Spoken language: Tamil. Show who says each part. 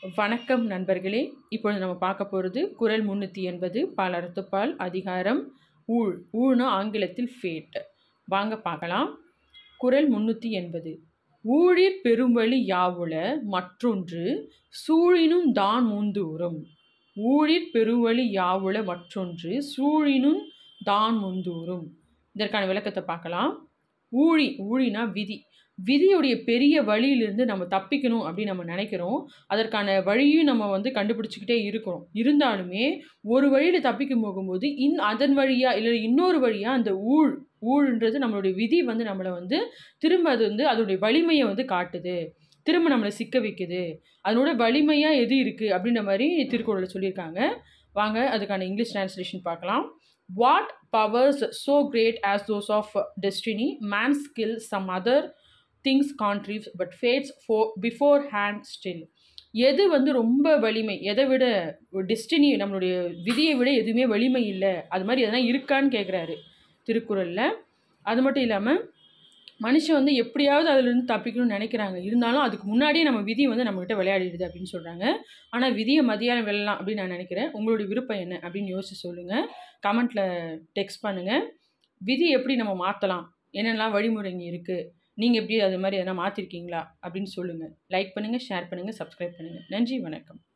Speaker 1: வணக்கம் நண்பர்களே இப்பொழுது நம்ம பார்க்க போகிறது குரல் முந்நூற்றி எண்பது பால் அறத்துப்பால் அதிகாரம் ஊழ் ஊழ்னா ஆங்கிலத்தில் ஃபேட் வாங்க பார்க்கலாம் குரல் முந்நூற்றி எண்பது ஊழிற் பெருவழி யாவுல மற்றொன்று சூழினும் தான் முந்தூறும் ஊழிற் பெருவழி யாவுல மற்றொன்று சூழினும் தான் முந்தூறும் இதற்கான விளக்கத்தை பார்க்கலாம் ஊழி ஊழினா விதி விதியுடைய பெரிய வழியிலிருந்து நம்ம தப்பிக்கணும் அப்படின்னு நம்ம நினைக்கிறோம் அதற்கான வழியும் நம்ம வந்து கண்டுபிடிச்சிக்கிட்டே இருக்கிறோம் இருந்தாலுமே ஒரு வழியில் தப்பிக்கும் போகும்போது இன் அதன் வழியாக இல்லை இன்னொரு வழியாக அந்த ஊழ் ஊழ்ன்றது நம்மளுடைய விதி வந்து நம்மளை வந்து திரும்ப அது வந்து அதோடைய வலிமையை வந்து காட்டுது திரும்ப நம்மளை சிக்க வைக்குது அதனோட வலிமையாக எது இருக்குது அப்படின்ற மாதிரி திருக்குறளில் சொல்லியிருக்காங்க வாங்க அதுக்கான இங்கிலீஷ் ட்ரான்ஸ்லேஷன் பார்க்கலாம் what powers so great as those of destiny man skill some other things contrives but fates ஃபோ பிஃபோர் ஹேண்ட் ஸ்டில் எது வந்து ரொம்ப வலிமை எதை விட டெஸ்டினி நம்மளுடைய விதியை விட எதுவுமே வலிமை இல்லை அது மாதிரி எதனா இருக்கான்னு கேட்குறாரு திருக்குறளில் அது மட்டும் இல்லாமல் மனுஷன் வந்து எப்படியாவது அதிலிருந்து தப்பிக்கணும்னு நினைக்கிறாங்க இருந்தாலும் அதுக்கு முன்னாடியே நம்ம விதி வந்து நம்மக்கிட்ட விளையாடிடுது அப்படின்னு சொல்கிறாங்க ஆனால் விதியை மதியானம் வெல்லலாம் அப்படின்னு நான் நினைக்கிறேன் உங்களுடைய விருப்பம் என்ன அப்படின்னு யோசிச்சு சொல்லுங்கள் கமெண்ட்டில் டெக்ஸ்ட் பண்ணுங்கள் விதி எப்படி நம்ம மாற்றலாம் என்னென்னலாம் வழிமுறைங்க இருக்குது நீங்கள் எப்படி அது மாதிரி எதனா மாற்றிருக்கீங்களா அப்படின்னு சொல்லுங்கள் லைக் பண்ணுங்கள் ஷேர் பண்ணுங்கள் சப்ஸ்கிரைப் பண்ணுங்கள் நன்றி வணக்கம்